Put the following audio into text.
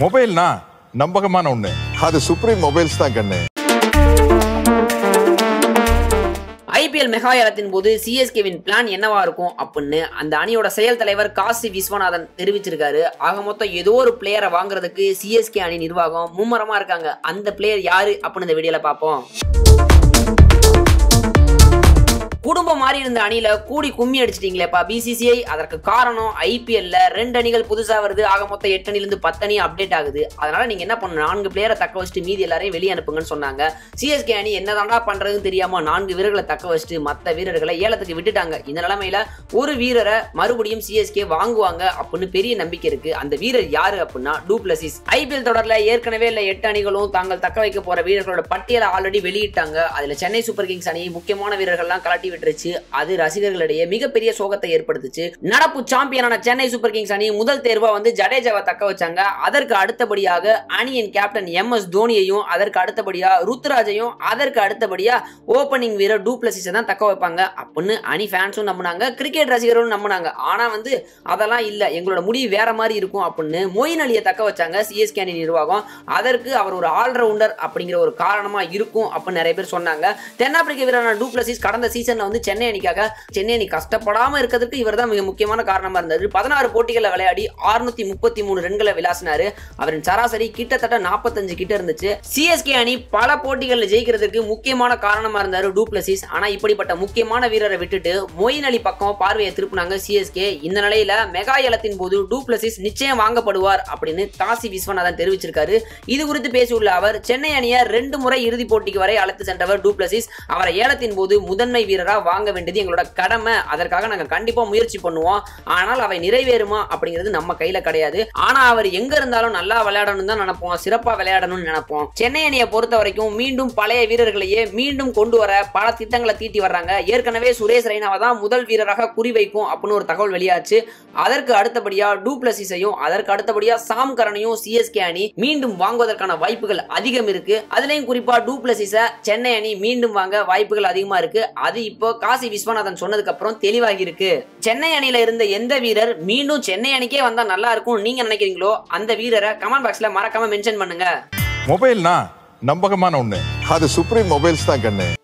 மொபைல்னா நம்பகமான ஒண்ணு அது சுப்ரீம் மொபைல்ஸ் தான் கண்ணு ஐபிஎல் மெகாயலத்தின் போது சிஎஸ்கேவின் பிளான் என்னவா இருக்கும் அப்படின்னு அந்த அணியோட செயல் தலைவர் காசி விஸ்வநாதன் தெரிவிச்சிருக்காரு ஆக மொத்தம் ஏதோ ஒரு பிளேயரை வாங்குறதுக்கு சிஎஸ்கே அணி நிர்வாகம் மும்மரமா இருக்காங்க அந்த பிளேயர் யாரு அப்படின்னு இந்த வீடியோல பார்ப்போம் குடும்பம் மாறி இருந்த அணியில கூடி கும்மி அடிச்சிட்டீங்களேப்பா பிசிசிஐ அதற்கு காரணம் ஐபிஎல்ல ரெண்டு அணிகள் புதுசா வருது ஆக மொத்தம் எட்டு அணில இருந்து பத்து அணி அப்டேட் ஆகுது அதனால நீங்க என்ன பண்ணணும் நான்கு பிளேயரை தக்க வச்சுட்டு மீதி எல்லாரையும் வெளியே அனுப்புங்கன்னு சொன்னாங்க சிஎஸ்கே அணி என்னதான்டா பண்றதுன்னு தெரியாம நான்கு வீரர்களை தக்க வச்சுட்டு மத்த வீரர்களை ஏலத்துக்கு விட்டுட்டாங்க இந்த நிலைமையில ஒரு வீரரை மறுபடியும் சிஎஸ்கே வாங்குவாங்க அப்படின்னு பெரிய நம்பிக்கை இருக்கு அந்த வீரர் யாரு அப்படின்னா டூப்ளசிஸ் ஐபிஎல் தொடர்ல ஏற்கனவே இல்ல எட்டு அணிகளும் தாங்கள் தக்க வைக்க போற வீரர்களோட பட்டியலை ஆல்ரெடி வெளியிட்டாங்க அதுல சென்னை சூப்பர் கிங்ஸ் அணி முக்கியமான வீரர்கள்லாம் கலட்டி விட்டுருச்சு அது ரசிகர்களிடையே மிகப்பெரிய சோகத்தை ஏற்படுத்துச்சு நடப்பு சாம்பியனான சென்னை சூப்பர் கிங்ஸ் அணி முதல் தேர்வா வந்து ஜடேஜாவை தக்க வச்சாங்க அதற்கு அடுத்தபடியாக அணியின் கேப்டன் எம் எஸ் தோனியையும் அதற்கு அடுத்தபடியா ருத்ராஜையும் அதற்கு அடுத்தபடியா ஓப்பனிங் வீரர் டூப்ளசிஸை தான் தக்க வைப்பாங்க அப்படின்னு அணி ஃபேன்ஸும் நம்பினாங்க கிரிக்கெட் ரசிகர்களும் நம்பினாங்க ஆனா வந்து அதெல்லாம் இல்ல எங்களோட முடிவு வேற மாதிரி இருக்கும் அப்படின்னு மொயின் அலியை தக்க வச்சாங்க சிஎஸ்கே அணி நிர்வாகம் அதற்கு அவர் ஒரு ஆல்ரவுண்டர் அப்படிங்கிற ஒரு காரணமா இருக்கும் அப்படின்னு நிறைய பேர் சொன்னாங்க தென்னாப்பிரிக்க வீரரான டூப்ளசிஸ் கடந்த சீசன்ல வந்து சென்னை அணிக்காக சென்னை அணி கஷ்டப்படாம இருக்கிறதுக்கு இவர் தான் மிக முக்கியமான காரணமா இருந்தது பதினாறு போட்டிகளில் விளையாடி அறுநூத்தி முப்பத்தி மூணு ரன்களை விளாசினாரு அவரின் சராசரி கிட்டத்தட்ட நாற்பத்தஞ்சு கிட்ட இருந்துச்சு சிஎஸ்கே அணி பல போட்டிகளில் ஜெயிக்கிறதுக்கு முக்கியமான காரணமா இருந்தாரு டூப்ளசிஸ் ஆனா இப்படிப்பட்ட முக்கியமான வீரரை விட்டுட்டு மொயின் அலி பக்கம் பார்வையை திருப்பினாங்க சிஎஸ்கே இந்த நிலையில மெகா ஏலத்தின் போது டூப்ளசிஸ் நிச்சயம் வாங்கப்படுவார் அப்படின்னு காசி விஸ்வநாதன் தெரிவிச்சிருக்காரு இது குறித்து பேசியுள்ள அவர் சென்னை அணியை ரெண்டு முறை இறுதிப் போட்டிக்கு வரை அழைத்து சென்றவர் டூப்ளசிஸ் அவரை ஏலத்தின் போது முதன்மை வீரரா வாங்க வேண்டியது எங்களோட கடமை அதற்காக நாங்க கண்டிப்பா முயற்சி பண்ணுவோம் ஆனால் அவை நிறைவேறுமா அப்படிங்கிறது நம்ம கையில கிடையாது ஆனா அவர் எங்க இருந்தாலும் நல்லா விளையாடணும் தான் நினைப்போம் சிறப்பா விளையாடணும்னு நினைப்போம் சென்னை அணியை பொறுத்த வரைக்கும் மீண்டும் பழைய வீரர்களையே மீண்டும் கொண்டு வர பல திட்டங்களை தீட்டி வர்றாங்க ஏற்கனவே சுரேஷ் ரெய்னாவை தான் முதல் வீரராக குறிவைக்கும் அப்படின்னு ஒரு தகவல் வெளியாச்சு அதற்கு அடுத்தபடியா டூப்ளசிஸையும் அதற்கு அடுத்தபடியா சாம் கரனையும் சிஎஸ்கே அணி மீண்டும் வாங்குவதற்கான வாய்ப்புகள் அதிகம் இருக்கு அதுலயும் குறிப்பா டூப்ளசிஸ சென்னை அணி மீண்டும் வாங்க வாய்ப்புகள் அதிகமா இருக்கு அது இப்போ காசி விஸ்வநாதன் சொன்னதுக்கு அப்புறம் தெளிவாகி இருக்கு சென்னை அணியில இருந்த எந்த வீரர் மீண்டும் சென்னை அணிக்கே வந்தா நல்லா இருக்கும் நீங்க நினைக்கிறீங்களோ அந்த வீரரை கமெண்ட் பாக்ஸ்ல மறக்காம மென்ஷன் பண்ணுங்க மொபைல்னா நம்பகமான ஒண்ணு அது சுப்ரீம் மொபைல்ஸ் தான் கண்ணு